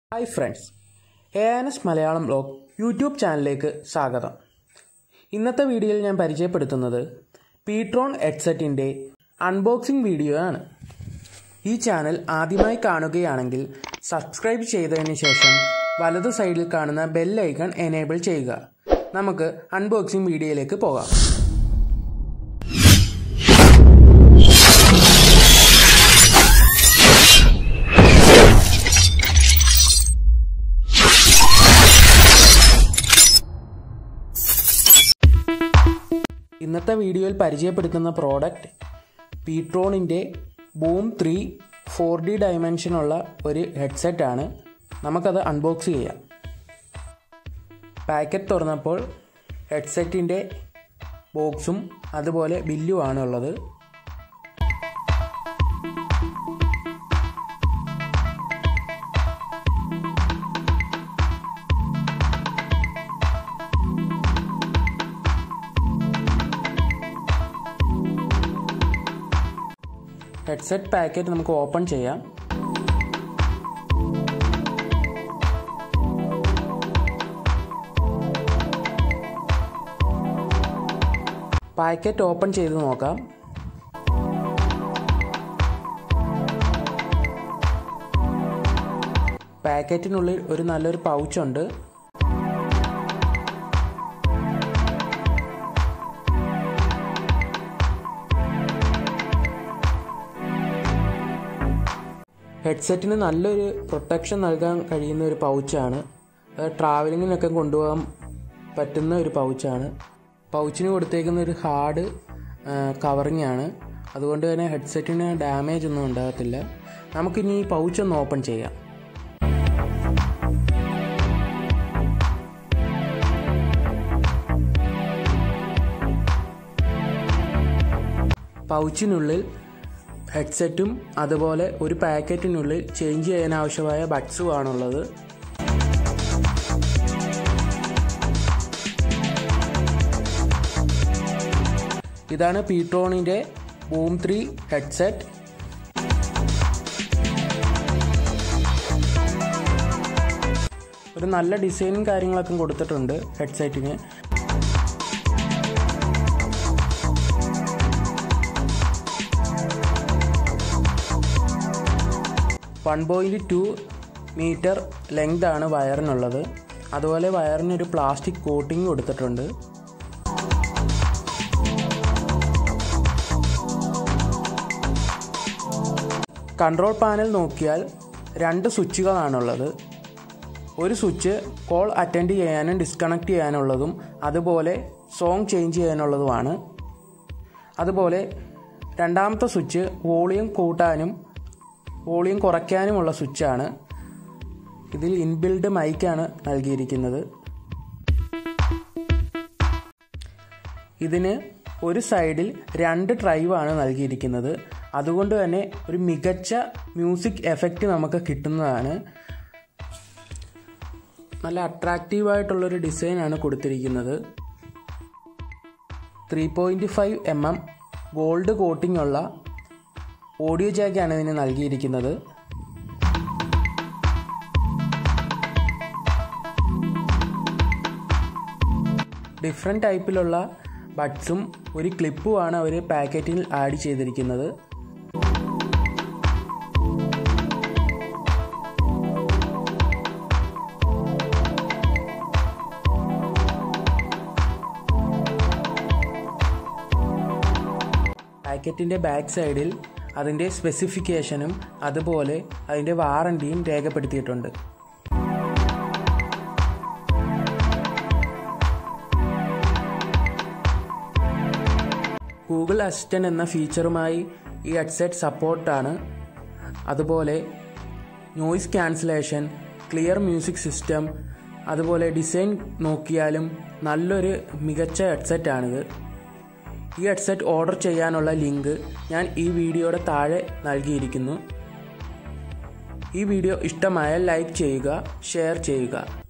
hi friends A N S Malayalam blog YouTube ചാനലിലേക്ക് സ്വാഗതം ഇന്നത്തെ വീഡിയോയിൽ ഞാൻ പരിചയപ്പെടുത്തുന്നത് പീട്രോൺ ഹെഡ്സെറ്റിൻ്റെ അൺബോക്സിംഗ് വീഡിയോ ആണ് ഈ ചാനൽ ആദ്യമായി കാണുകയാണെങ്കിൽ സബ്സ്ക്രൈബ് ചെയ്തതിന് ശേഷം വലതു സൈഡിൽ കാണുന്ന ബെൽ ഐക്കൺ എനേബിൾ ചെയ്യുക നമുക്ക് അൺബോക്സിംഗ് വീഡിയോയിലേക്ക് പോകാം ഇന്നത്തെ വീഡിയോയിൽ പരിചയപ്പെടുത്തുന്ന പ്രോഡക്റ്റ് പീട്രോണിൻ്റെ ബൂം ത്രീ ഫോർ ഡി ഡയമെൻഷനുള്ള ഒരു ഹെഡ്സെറ്റാണ് നമുക്കത് അൺബോക്സ് ചെയ്യാം പാക്കറ്റ് തുറന്നപ്പോൾ ഹെഡ്സെറ്റിൻ്റെ ബോക്സും അതുപോലെ ബില്ലുമാണ് ഉള്ളത് ഹെഡ്സെറ്റ് പാക്കറ്റ് നമുക്ക് ഓപ്പൺ ചെയ്യാം പാക്കറ്റ് ഓപ്പൺ ചെയ്ത് നോക്കാം പാക്കറ്റിനുള്ളിൽ ഒരു നല്ലൊരു പൗച്ചുണ്ട് ഹെഡ്സെറ്റിന് നല്ലൊരു പ്രൊട്ടക്ഷൻ നൽകാൻ കഴിയുന്ന ഒരു പൗച്ചാണ് അത് ട്രാവലിങ്ങിനൊക്കെ കൊണ്ടുപോകാൻ പറ്റുന്ന ഒരു പൗച്ചാണ് പൗച്ചിന് കൊടുത്തേക്കുന്ന ഒരു ഹാർഡ് കവറിങ് ആണ് അതുകൊണ്ട് തന്നെ ഹെഡ്സെറ്റിന് ഡാമേജ് ഒന്നും ഉണ്ടാകത്തില്ല നമുക്കിനി ഈ പൗച്ച് ഒന്ന് ഓപ്പൺ ചെയ്യാം പൗച്ചിനുള്ളിൽ ഹെഡ്സെറ്റും അതുപോലെ ഒരു പാക്കറ്റിനുള്ളിൽ ചേഞ്ച് ചെയ്യാൻ ആവശ്യമായ ബഡ്സുമാണുള്ളത് ഇതാണ് പീട്രോണിൻ്റെ ബൂം ത്രീ ഹെഡ്സെറ്റ് ഒരു നല്ല ഡിസൈനും കാര്യങ്ങളൊക്കെ കൊടുത്തിട്ടുണ്ട് ഹെഡ്സെറ്റിന് one point two metre length ആണ് വയറിനുള്ളത് അതുപോലെ വയറിനൊരു പ്ലാസ്റ്റിക് കോട്ടിംഗ് കൊടുത്തിട്ടുണ്ട് കൺട്രോൾ പാനൽ നോക്കിയാൽ രണ്ട് സ്വിച്ചുകളാണുള്ളത് ഒരു സ്വിച്ച് കോൾ അറ്റൻഡ് ചെയ്യാനും ഡിസ്കണക്ട് ചെയ്യാനുള്ളതും അതുപോലെ സോങ് ചേഞ്ച് ചെയ്യാനുള്ളതുമാണ് അതുപോലെ രണ്ടാമത്തെ സ്വിച്ച് വോളിയം കൂട്ടാനും വോളിയം കുറയ്ക്കാനുമുള്ള സ്വിച്ചാണ് ഇതിൽ ഇൻബിൽഡ് മൈക്കാണ് നൽകിയിരിക്കുന്നത് ഇതിന് ഒരു സൈഡിൽ രണ്ട് ഡ്രൈവാണ് നൽകിയിരിക്കുന്നത് അതുകൊണ്ട് തന്നെ ഒരു മികച്ച മ്യൂസിക് എഫക്റ്റ് നമുക്ക് കിട്ടുന്നതാണ് നല്ല അട്രാക്റ്റീവായിട്ടുള്ളൊരു ഡിസൈനാണ് കൊടുത്തിരിക്കുന്നത് three point five M M gold coating ഉള്ള ഓഡിയോ ജാക്കാണ് ഇതിന് നൽകിയിരിക്കുന്നത് ഡിഫറെൻറ്റ് ടൈപ്പിലുള്ള ബഡ്സും ഒരു ക്ലിപ്പുമാണ് അവർ പാക്കറ്റിൽ ആഡ് ചെയ്തിരിക്കുന്നത് പാക്കറ്റിൻ്റെ ബാക്ക് സൈഡിൽ അതിൻ്റെ സ്പെസിഫിക്കേഷനും അതുപോലെ അതിൻ്റെ വാറണ്ടിയും രേഖപ്പെടുത്തിയിട്ടുണ്ട് ഗൂഗിൾ അസിസ്റ്റൻ്റ് എന്ന ഫീച്ചറുമായി ഈ ഹെഡ്സെറ്റ് സപ്പോർട്ടാണ് അതുപോലെ noise cancellation clear music system അതുപോലെ ഡിസൈൻ നോക്കിയാലും നല്ലൊരു മികച്ച ഹെഡ്സെറ്റാണിത് ഈ ഹെഡ്സെറ്റ് ഓർഡർ ചെയ്യാനുള്ള ലിങ്ക് ഞാൻ ഈ വീഡിയോയുടെ താഴെ നൽകിയിരിക്കുന്നു ഈ വീഡിയോ ഇഷ്ടമായാൽ ലൈക്ക് ചെയ്യുക ഷെയർ ചെയ്യുക